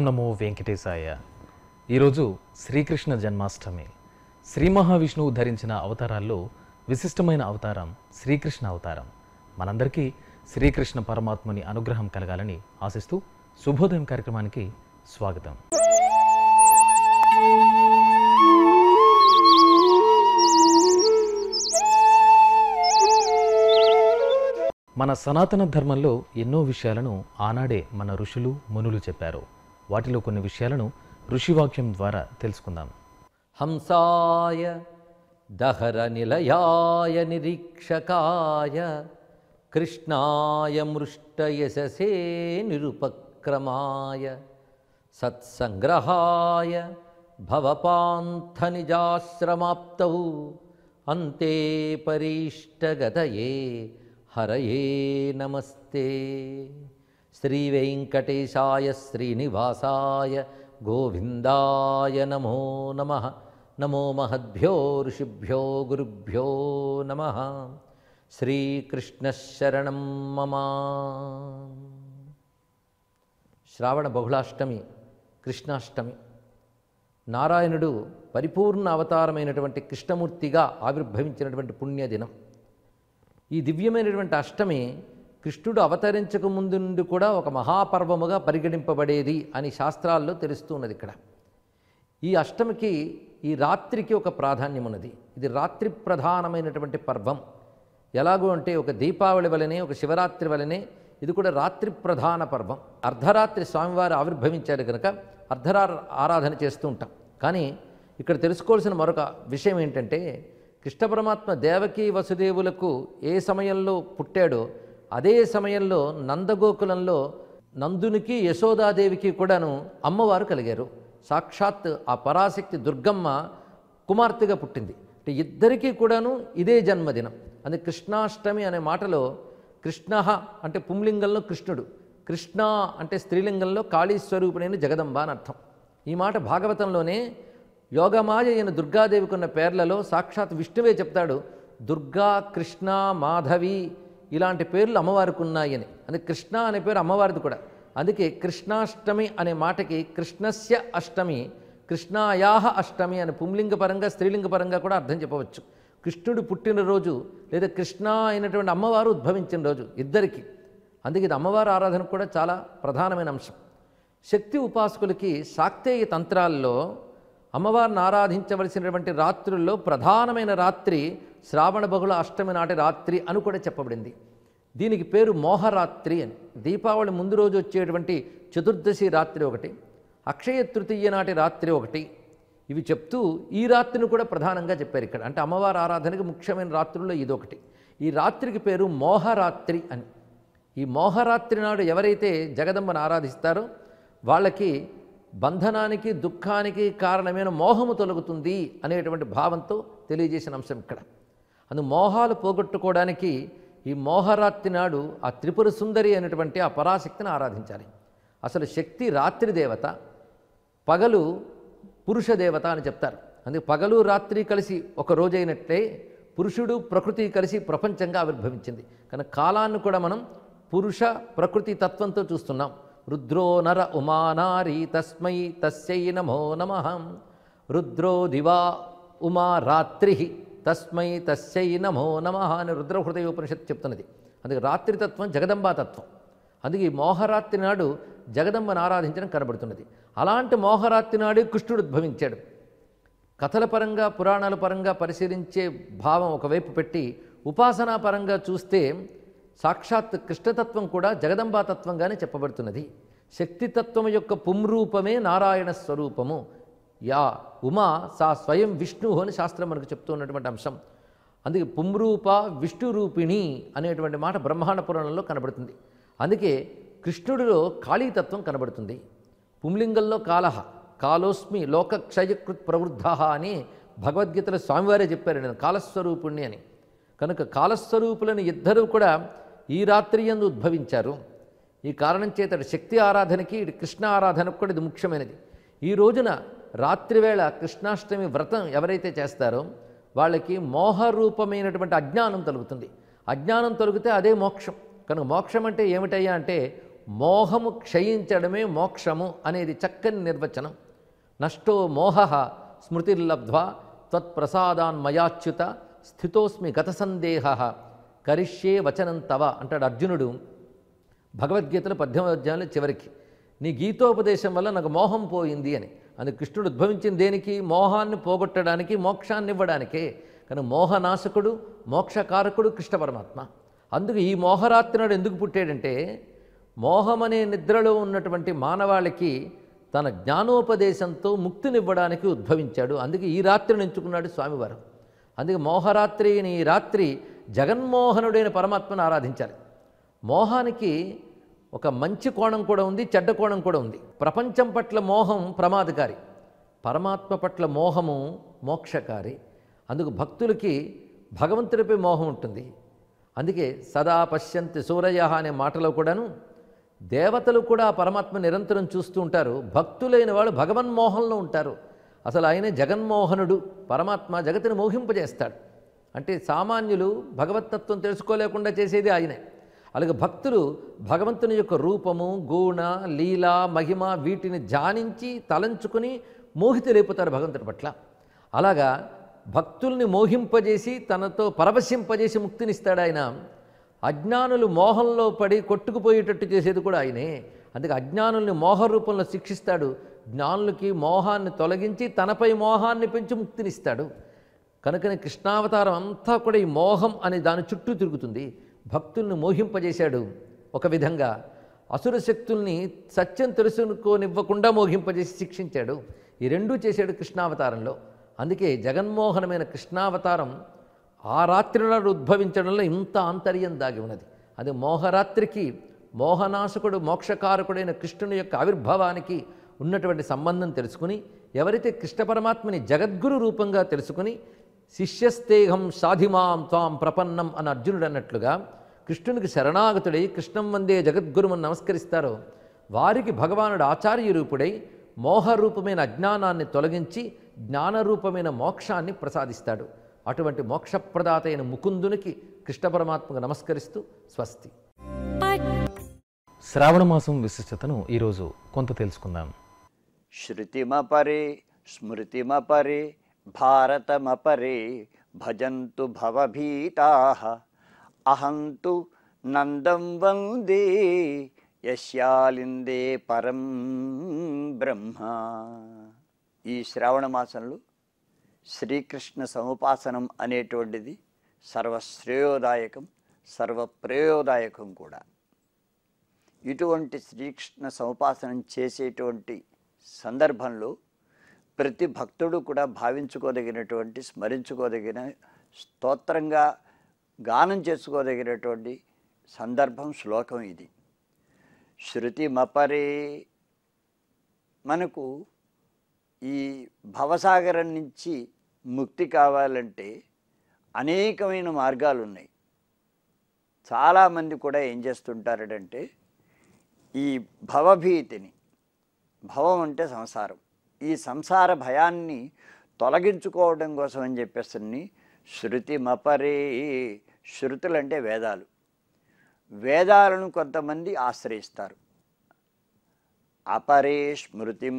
నమో వెంకటేశాయ ఈరోజు శ్రీకృష్ణ జన్మాష్టమి శ్రీ మహావిష్ణువు ధరించిన అవతారాల్లో విశిష్టమైన అవతారం శ్రీకృష్ణ అవతారం మనందరికీ శ్రీకృష్ణ పరమాత్ముని అనుగ్రహం కలగాలని ఆశిస్తూ శుభోదయం కార్యక్రమానికి స్వాగతం మన సనాతన ధర్మంలో ఎన్నో విషయాలను ఆనాడే మన ఋషులు మునులు చెప్పారు వాటిలో కొన్ని విషయాలను ఋషివాక్యం ద్వారా తెలుసుకుందాం హంసాయ దహర నిలయాయ నిరీక్షకాయ కృష్ణాయ మృష్టయశసే నిరుపక్రమాయ సత్సంగ్రహాయ భవపాంథనిజాశ్రమాప్తౌ అంతే పరీష్టగతయే హరయే నమస్తే శ్రీవెంకటేశాయ శ్రీనివాసాయ గోవిందాయ నమో నమ నమో మహద్భ్యో ఋషిభ్యో గురుభ్యో నమ శ్రీకృష్ణశరణం మమ శ్రావణ బహుళాష్టమి కృష్ణాష్టమి నారాయణుడు పరిపూర్ణ అవతారమైనటువంటి కృష్ణమూర్తిగా ఆవిర్భవించినటువంటి పుణ్యదినం ఈ దివ్యమైనటువంటి అష్టమి కృష్ణుడు అవతరించక ముందు నుండి కూడా ఒక మహాపర్వముగా పరిగణింపబడేది అని శాస్త్రాల్లో తెలుస్తూ ఉన్నది ఇక్కడ ఈ అష్టమికి ఈ రాత్రికి ఒక ప్రాధాన్యం ఉన్నది ఇది రాత్రి ప్రధానమైనటువంటి పర్వం ఎలాగో అంటే ఒక దీపావళి వలనే ఒక శివరాత్రి వలనే ఇది కూడా రాత్రి ప్రధాన పర్వం అర్ధరాత్రి స్వామివారు ఆవిర్భవించారు కనుక అర్ధరా ఆరాధన చేస్తూ ఉంటాం కానీ ఇక్కడ తెలుసుకోవాల్సిన మరొక విషయం ఏంటంటే కృష్ణ పరమాత్మ దేవకీ వసుదేవులకు ఏ సమయంలో పుట్టాడో అదే సమయంలో నందగోకులంలో నందునికి యశోదాదేవికి కూడాను అమ్మవారు కలిగారు సాక్షాత్ ఆ పరాశక్తి దుర్గమ్మ కుమార్తెగా పుట్టింది అంటే ఇద్దరికీ కూడాను ఇదే జన్మదినం అది కృష్ణాష్టమి అనే మాటలో కృష్ణ అంటే పుంలింగంలో కృష్ణుడు కృష్ణ అంటే స్త్రీలింగంలో కాళీ స్వరూపుడైన జగదంబ అని అర్థం ఈ మాట భాగవతంలోనే యోగమాయ అయిన దుర్గాదేవికి ఉన్న పేర్లలో సాక్షాత్ విష్ణువే చెప్తాడు దుర్గా కృష్ణ మాధవి ఇలాంటి పేర్లు అమ్మవారికి ఉన్నాయని అందుకే కృష్ణ అనే పేరు అమ్మవారిది కూడా అందుకే కృష్ణాష్టమి అనే మాటకి కృష్ణస్య అష్టమి కృష్ణాయాహ అష్టమి అని పుంలింగ పరంగా స్త్రీలింగ పరంగా కూడా అర్థం చెప్పవచ్చు కృష్ణుడు పుట్టినరోజు లేదా కృష్ణ అయినటువంటి అమ్మవారు ఉద్భవించిన రోజు ఇద్దరికి అందుకే ఇది అమ్మవారి ఆరాధన కూడా చాలా ప్రధానమైన అంశం శక్తి ఉపాసకులకి శాక్తేయ తంత్రాల్లో అమ్మవారిని ఆరాధించవలసినటువంటి రాత్రుల్లో ప్రధానమైన రాత్రి శ్రావణ బహుళ అష్టమి నాటి రాత్రి అని కూడా చెప్పబడింది దీనికి పేరు మోహరాత్రి అని దీపావళి ముందు రోజు వచ్చేటువంటి చతుర్దశి రాత్రి ఒకటి అక్షయ తృతీయ నాటి రాత్రి ఒకటి ఇవి చెప్తూ ఈ రాత్రిని కూడా ప్రధానంగా చెప్పారు ఇక్కడ అంటే అమ్మవారి ఆరాధనకి ముఖ్యమైన రాత్రుల్లో ఇదొకటి ఈ రాత్రికి పేరు మోహరాత్రి అని ఈ మోహరాత్రి నాడు ఎవరైతే జగదంబను ఆరాధిస్తారో వాళ్ళకి బంధనానికి దుఃఖానికి కారణమైన మోహము తొలగుతుంది అనేటువంటి భావంతో తెలియజేసిన అంశం ఇక్కడ అందు మోహాలు పోగొట్టుకోవడానికి ఈ మోహరాత్రి నాడు ఆ త్రిపుర సుందరి అనేటువంటి ఆ పరాశక్తిని ఆరాధించాలి అసలు శక్తి రాత్రి దేవత పగలు పురుష దేవత అని చెప్తారు అందుకే పగలు రాత్రి కలిసి ఒక రోజైనట్లే పురుషుడు ప్రకృతి కలిసి ప్రపంచంగా ఆవిర్భవించింది కానీ కాలాన్ని కూడా మనం పురుష ప్రకృతి తత్వంతో చూస్తున్నాం రుద్రో నర ఉమానారి తస్మై తస్యై నమో నమ రుద్రో దివా ఉమా రాత్రి తస్మై తస్యై నమో నమ అని రుద్రహృదయ ఉపనిషత్తు చెప్తున్నది అందుకే రాత్రితత్వం జగదంబా తత్వం అందుకే ఈ మోహరాత్రి నాడు జగదంబను ఆరాధించడం కనబడుతున్నది అలాంటి మోహరాత్రి నాడే కృష్ణుడు ఉద్భవించాడు కథల పరంగా పురాణాల పరంగా పరిశీలించే భావం ఒకవైపు పెట్టి ఉపాసనా పరంగా చూస్తే సాక్షాత్ కృష్ణతత్వం కూడా జగదంబా తత్వంగానే చెప్పబడుతున్నది శక్తితత్వం యొక్క పుంరూపమే నారాయణ స్వరూపము యా ఉమా సా స్వయం విష్ణు అని శాస్త్రం మనకు చెప్తూ ఉన్నటువంటి అంశం అందుకే పుంరూప విష్ణు రూపిణి అనేటువంటి మాట బ్రహ్మాండ పురాణంలో కనబడుతుంది అందుకే కృష్ణుడిలో కాళీతత్వం కనబడుతుంది పుంలింగంలో కాలహ కాలోస్మి లోకక్షయకృత్ ప్రవృద్ధ అని భగవద్గీతలో స్వామివారే చెప్పారు నేను కాలస్వరూపుణ్ణి అని కనుక కాలస్వరూపులను ఇద్దరూ కూడా ఈ రాత్రి యందు ఉద్భవించారు ఈ కారణం చేత అటు శక్తి ఆరాధనకి ఇటు కృష్ణ ఆరాధనకు కూడా ఇది ముఖ్యమైనది ఈ రోజున రాత్రివేళ కృష్ణాష్టమి వ్రతం ఎవరైతే చేస్తారో వాళ్ళకి మోహరూపమైనటువంటి అజ్ఞానం తొలుగుతుంది అజ్ఞానం తొలగితే అదే మోక్షం కనుక మోక్షం అంటే ఏమిటయ్యా అంటే మోహము క్షయించడమే మోక్షము అనేది చక్కని నిర్వచనం నష్టో మోహ స్మృతిర్లబ్ధ్వా త్వత్ప్రసాదాన్మయాచ్యుత స్థితోస్మి గత సందేహ కరిష్యే వచనం తవ అంటాడు అర్జునుడు భగవద్గీతలో పద్దెనిమిది అధ్యాయంలో చివరికి నీ గీతోపదేశం వల్ల నాకు మోహం పోయింది అని అందుకు కృష్ణుడు ఉద్భవించిన దేనికి మోహాన్ని పోగొట్టడానికి మోక్షాన్ని ఇవ్వడానికే కానీ మోహనాశకుడు మోక్షకారకుడు కృష్ణ పరమాత్మ అందుకు ఈ మోహరాత్రి నాడు ఎందుకు పుట్టాడంటే మోహం అనే నిద్రలో ఉన్నటువంటి మానవాళికి తన జ్ఞానోపదేశంతో ముక్తినివ్వడానికి ఉద్భవించాడు అందుకే ఈ రాత్రిని ఎంచుకున్నాడు స్వామివారు అందుకే మోహరాత్రి అని ఈ రాత్రి జగన్మోహనుడైన పరమాత్మను ఆరాధించాలి మోహానికి ఒక మంచి కోణం కూడా ఉంది చెడ్డ కోణం కూడా ఉంది ప్రపంచం పట్ల మోహం ప్రమాదకారి పరమాత్మ పట్ల మోహము మోక్షకారి అందుకు భక్తులకి భగవంతుడిపై మోహం ఉంటుంది అందుకే సదా పశ్యంతి సూరయ అనే మాటలో కూడాను దేవతలు కూడా ఆ పరమాత్మ నిరంతరం చూస్తూ ఉంటారు భక్తులైన వాళ్ళు భగవన్మోహంలో ఉంటారు అసలు ఆయనే జగన్మోహనుడు పరమాత్మ జగతిని మోహింపజేస్తాడు అంటే సామాన్యులు భగవతత్వం తెలుసుకోలేకుండా చేసేది ఆయనే అలాగే భక్తులు భగవంతుని యొక్క రూపము గుణ లీల మహిమ వీటిని ధ్యానించి తలంచుకుని మోహితులైపోతారు భగవంతుడి పట్ల అలాగా భక్తుల్ని మోహింపజేసి తనతో పరవశింపజేసి ముక్తినిస్తాడు ఆయన అజ్ఞానులు మోహంలో పడి కొట్టుకుపోయేటట్టు చేసేది కూడా ఆయనే అందుకే అజ్ఞానుల్ని మోహ రూపంలో శిక్షిస్తాడు జ్ఞానులకి మోహాన్ని తొలగించి తనపై మోహాన్ని పెంచి ముక్తినిస్తాడు కనుకనే కృష్ణావతారం అంతా కూడా ఈ మోహం అనే దాని చుట్టూ తిరుగుతుంది భక్తుల్ని మోహింపజేశాడు ఒక విధంగా అసుర శక్తుల్ని సత్యం తెలుసుకోనివ్వకుండా మోహింపజేసి శిక్షించాడు ఈ రెండూ చేశాడు కృష్ణావతారంలో అందుకే జగన్మోహనమైన కృష్ణావతారం ఆ రాత్రి నాడు ఉద్భవించడంలో ఇంత ఆంతర్యం దాగి ఉన్నది అది మోహరాత్రికి మోహనాశకుడు మోక్షకారకుడైన కృష్ణుని యొక్క ఆవిర్భావానికి ఉన్నటువంటి సంబంధం తెలుసుకుని ఎవరైతే కృష్ణ పరమాత్మని జగద్గురు రూపంగా తెలుసుకుని శిష్యస్తేహం సాధిమాం త్వాం ప్రపన్నం అని అర్జునుడు అన్నట్లుగా కృష్ణునికి శరణాగతుడై కృష్ణం వందే జగద్గురుమని నమస్కరిస్తారో వారికి భగవానుడు ఆచార్య రూపుడై మోహరూపమైన అజ్ఞానాన్ని తొలగించి జ్ఞానరూపమైన మోక్షాన్ని ప్రసాదిస్తాడు అటువంటి మోక్షప్రదాత అయిన ముకుందునికి కృష్ణ పరమాత్మకు నమస్కరిస్తూ స్వస్తి శ్రావణ మాసం విశిష్టతను ఈరోజు కొంత తెలుసుకుందాం శృతిమపరే స్మృతిమపరే భారతమపరే భజంతు భవభీతా అహంతు నందం వందే యశ్యాలిందే పరం బ్రహ్మ ఈ శ్రావణ మాసంలో శ్రీకృష్ణ సముపాసనం అనేటువంటిది సర్వశ్రేయోదాయకం సర్వప్రేయోదాయకం కూడా ఇటువంటి శ్రీకృష్ణ సముపాసనం చేసేటువంటి సందర్భంలో ప్రతి భక్తుడు కూడా భావించుకోదగినటువంటి స్మరించుకోదగిన స్తోత్రంగా గానం చేసుకోదగినటువంటి సందర్భం శ్లోకం ఇది శృతి మపరే మనకు ఈ భవసాగరం నుంచి ముక్తి కావాలంటే అనేకమైన మార్గాలు ఉన్నాయి చాలామంది కూడా ఏం చేస్తుంటారంటే ఈ భవభీతిని భవం అంటే సంసారం ఈ సంసార భయాన్ని తొలగించుకోవడం కోసం అని చెప్పేసి శృతి మపరే శృతులు అంటే వేదాలు వేదాలను కొంతమంది ఆశ్రయిస్తారు అపరే స్మృతిం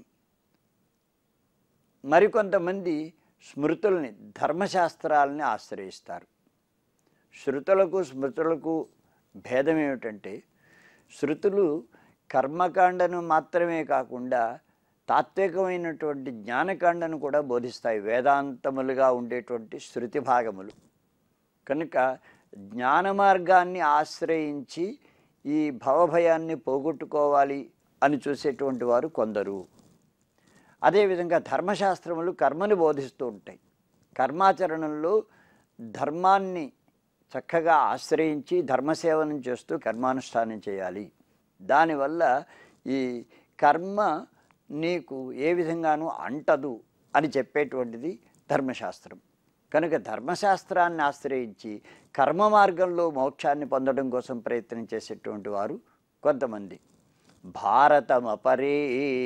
మరికొంతమంది స్మృతుల్ని ధర్మశాస్త్రాలని ఆశ్రయిస్తారు శృతులకు స్మృతులకు భేదం ఏమిటంటే శృతులు కర్మకాండను మాత్రమే కాకుండా తాత్వికమైనటువంటి జ్ఞానకాండను కూడా బోధిస్తాయి వేదాంతములుగా ఉండేటువంటి శృతి భాగములు కనుక జ్ఞాన మార్గాన్ని ఆశ్రయించి ఈ భవభయాన్ని పోగొట్టుకోవాలి అని చూసేటువంటి వారు కొందరు అదేవిధంగా ధర్మశాస్త్రములు కర్మని బోధిస్తూ ఉంటాయి కర్మాచరణంలో ధర్మాన్ని చక్కగా ఆశ్రయించి ధర్మసేవనం చేస్తూ కర్మానుష్ఠానం చేయాలి దానివల్ల ఈ కర్మ నీకు ఏ విధంగానూ అంటదు అని చెప్పేటువంటిది ధర్మశాస్త్రం కనుక ధర్మశాస్త్రాన్ని ఆశ్రయించి కర్మ మార్గంలో మోక్షాన్ని పొందడం కోసం ప్రయత్నం చేసేటువంటి వారు కొంతమంది భారతమపరే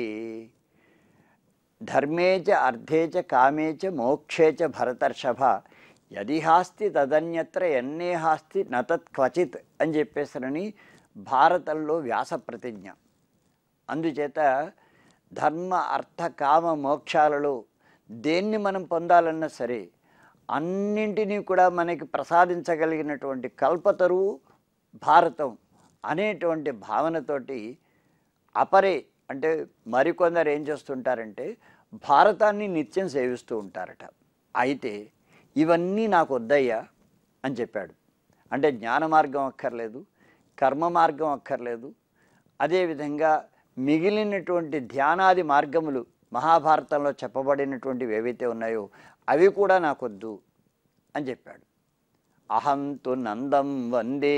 ధర్మే చ అర్థే చ కామే చ మోక్షే చ భరతర్షభ యది హాస్తి తదన్యత్ర ఎన్నే హాస్తి నతత్ క్వచిత్ అని చెప్పేసరని భారతంలో వ్యాస ప్రతిజ్ఞ అందుచేత ధర్మ అర్థ కామ మోక్షాలలో దేన్ని మనం పొందాలన్నా సరే అన్నింటినీ కూడా మనకి ప్రసాదించగలిగినటువంటి కల్పతరువు భారతం అనేటువంటి భావనతోటి అపరే అంటే మరికొందరు ఏం చేస్తుంటారంటే భారతాన్ని నిత్యం సేవిస్తూ ఉంటారట అయితే ఇవన్నీ నాకు వద్దయ్యా అని చెప్పాడు అంటే జ్ఞాన మార్గం అక్కర్లేదు కర్మ మార్గం అక్కర్లేదు అదేవిధంగా మిగిలినటువంటి ధ్యానాది మార్గములు మహాభారతంలో చెప్పబడినటువంటివి ఏవైతే ఉన్నాయో అవి కూడా నాకొద్దు అని చెప్పాడు అహం తు నందం వందే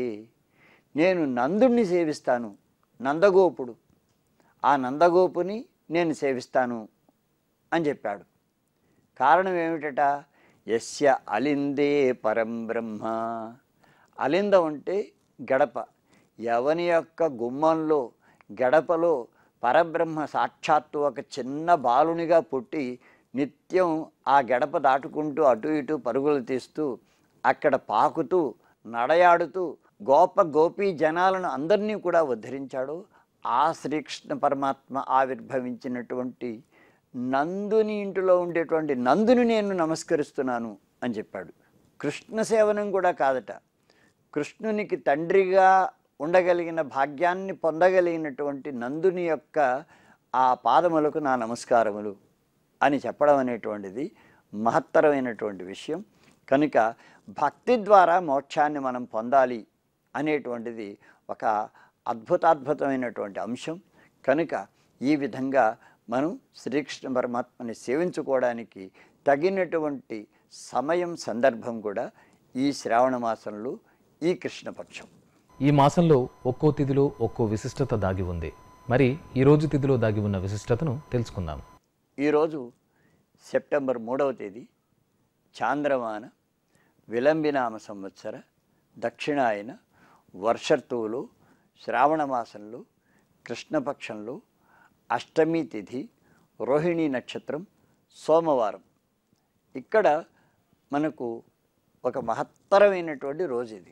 నేను నందుణ్ణి సేవిస్తాను నందగోపుడు ఆ నందగోపుని నేను సేవిస్తాను అని చెప్పాడు కారణం ఏమిటట యస్య అలిందే పరం బ్రహ్మ అలిందం అంటే గడప ఎవని యొక్క గుమ్మంలో గడపలో పరబ్రహ్మ సాక్షాత్తు ఒక చిన్న బాలునిగా పుట్టి నిత్యం ఆ గడప దాటుకుంటూ అటు ఇటు పరుగులు తీస్తూ అక్కడ పాకుతూ నడయాడుతూ గోప గోపీ జనాలను అందరినీ కూడా ఉద్ధరించాడు ఆ శ్రీకృష్ణ పరమాత్మ ఆవిర్భవించినటువంటి నందుని ఇంటిలో ఉండేటువంటి నందుని నేను నమస్కరిస్తున్నాను అని చెప్పాడు కృష్ణ సేవనం కూడా కాదట కృష్ణునికి తండ్రిగా ఉండగలిగిన భాగ్యాన్ని పొందగలిగినటువంటి నందుని యొక్క ఆ పాదములకు నా నమస్కారములు అని చెప్పడం అనేటువంటిది మహత్తరమైనటువంటి విషయం కనుక భక్తి ద్వారా మోక్షాన్ని మనం పొందాలి అనేటువంటిది ఒక అద్భుతాద్భుతమైనటువంటి అంశం కనుక ఈ విధంగా మనం శ్రీకృష్ణ పరమాత్మని సేవించుకోవడానికి తగినటువంటి సమయం సందర్భం కూడా ఈ శ్రావణ మాసంలో ఈ కృష్ణపక్షం ఈ మాసంలో ఒక్కో తిథిలో ఒక్కో విశిష్టత దాగి ఉంది మరి ఈ రోజు తిథిలో దాగి ఉన్న విశిష్టతను తెలుసుకుందాం ఈరోజు సెప్టెంబర్ మూడవ తేదీ చాంద్రమాన విలంబినామ సంవత్సర దక్షిణాయన వర్షర్తువులో శ్రావణ మాసంలో కృష్ణపక్షంలో అష్టమి తిథి రోహిణి నక్షత్రం సోమవారం ఇక్కడ మనకు ఒక మహత్తరమైనటువంటి రోజు ఇది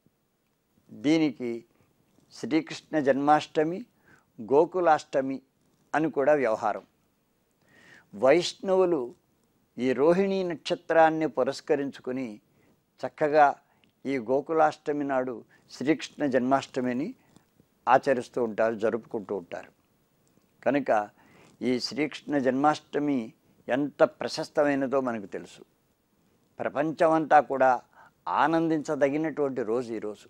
దీనికి శ్రీకృష్ణ జన్మాష్టమి గోకులాష్టమి అని కూడా వ్యవహారం వైష్ణవులు ఈ రోహిణీ నక్షత్రాన్ని పురస్కరించుకుని చక్కగా ఈ గోకులాష్టమి నాడు శ్రీకృష్ణ జన్మాష్టమిని ఆచరిస్తూ ఉంటారు జరుపుకుంటూ ఉంటారు కనుక ఈ శ్రీకృష్ణ జన్మాష్టమి ఎంత ప్రశస్తమైనదో మనకు తెలుసు ప్రపంచమంతా కూడా ఆనందించదగినటువంటి రోజు ఈరోజు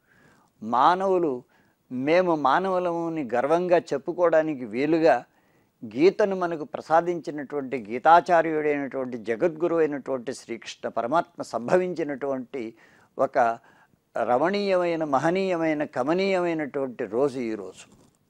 మానవులు మేము మానవులముని గర్వంగా చెప్పుకోవడానికి వీలుగా గీతను మనకు ప్రసాదించినటువంటి గీతాచార్యుడైనటువంటి జగద్గురు అయినటువంటి శ్రీకృష్ణ పరమాత్మ సంభవించినటువంటి ఒక రమణీయమైన మహనీయమైన కమనీయమైనటువంటి రోజు ఈరోజు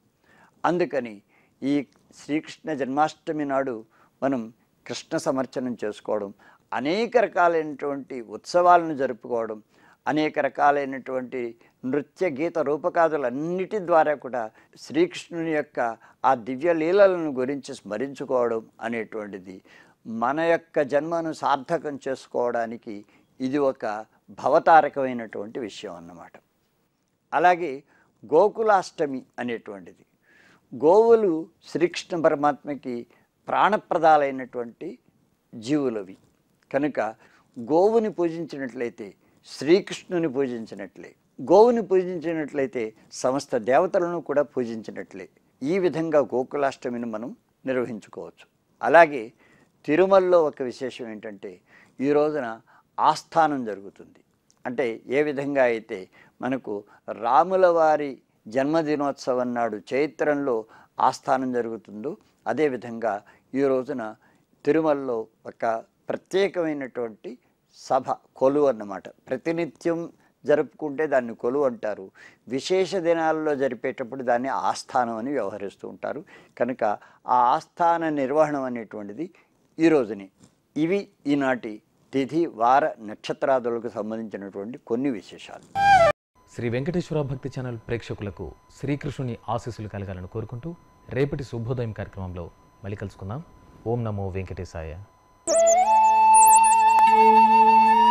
అందుకని ఈ శ్రీకృష్ణ జన్మాష్టమి నాడు మనం కృష్ణ సమర్చనం చేసుకోవడం అనేక రకాలైనటువంటి ఉత్సవాలను జరుపుకోవడం అనేక రకాలైనటువంటి నృత్య గీత రూపకాదులన్నిటి ద్వారా కూడా శ్రీకృష్ణుని యొక్క ఆ దివ్య లీలలను గురించి స్మరించుకోవడం అనేటువంటిది మన యొక్క జన్మను సార్థకం చేసుకోవడానికి ఇది ఒక భవతారకమైనటువంటి విషయం అన్నమాట అలాగే గోకులాష్టమి అనేటువంటిది గోవులు శ్రీకృష్ణ పరమాత్మకి ప్రాణప్రదాలైనటువంటి జీవులవి కనుక గోవుని పూజించినట్లయితే శ్రీకృష్ణుని పూజించినట్లే గోవుని పూజించినట్లయితే సమస్త దేవతలను కూడా పూజించినట్లే ఈ విధంగా గోకులాష్టమిని మనం నిర్వహించుకోవచ్చు అలాగే తిరుమలలో ఒక విశేషం ఏంటంటే ఈ రోజున ఆస్థానం జరుగుతుంది అంటే ఏ విధంగా అయితే మనకు రాముల వారి జన్మదినోత్సవం నాడు చైత్రంలో ఆస్థానం జరుగుతుందో అదేవిధంగా ఈ రోజున తిరుమలలో ఒక ప్రత్యేకమైనటువంటి సభ కొలు అన్నమాట ప్రతినిత్యం జరుపుకుంటే దాన్ని కొలు అంటారు విశేష దినాల్లో జరిపేటప్పుడు దాన్ని ఆస్థానం అని వ్యవహరిస్తూ ఉంటారు కనుక ఆ ఆస్థాన నిర్వహణం అనేటువంటిది ఈ రోజుని ఇవి ఈనాటి తిథి వార నక్షత్రాదులకు సంబంధించినటువంటి కొన్ని విశేషాలు శ్రీ వెంకటేశ్వర భక్తి ఛానల్ ప్రేక్షకులకు శ్రీకృష్ణుని ఆశీస్సులు కలగాలని కోరుకుంటూ రేపటి శుభోదయం కార్యక్రమంలో మళ్ళీ కలుసుకుందాం ఓం నమో వెంకటేశాయ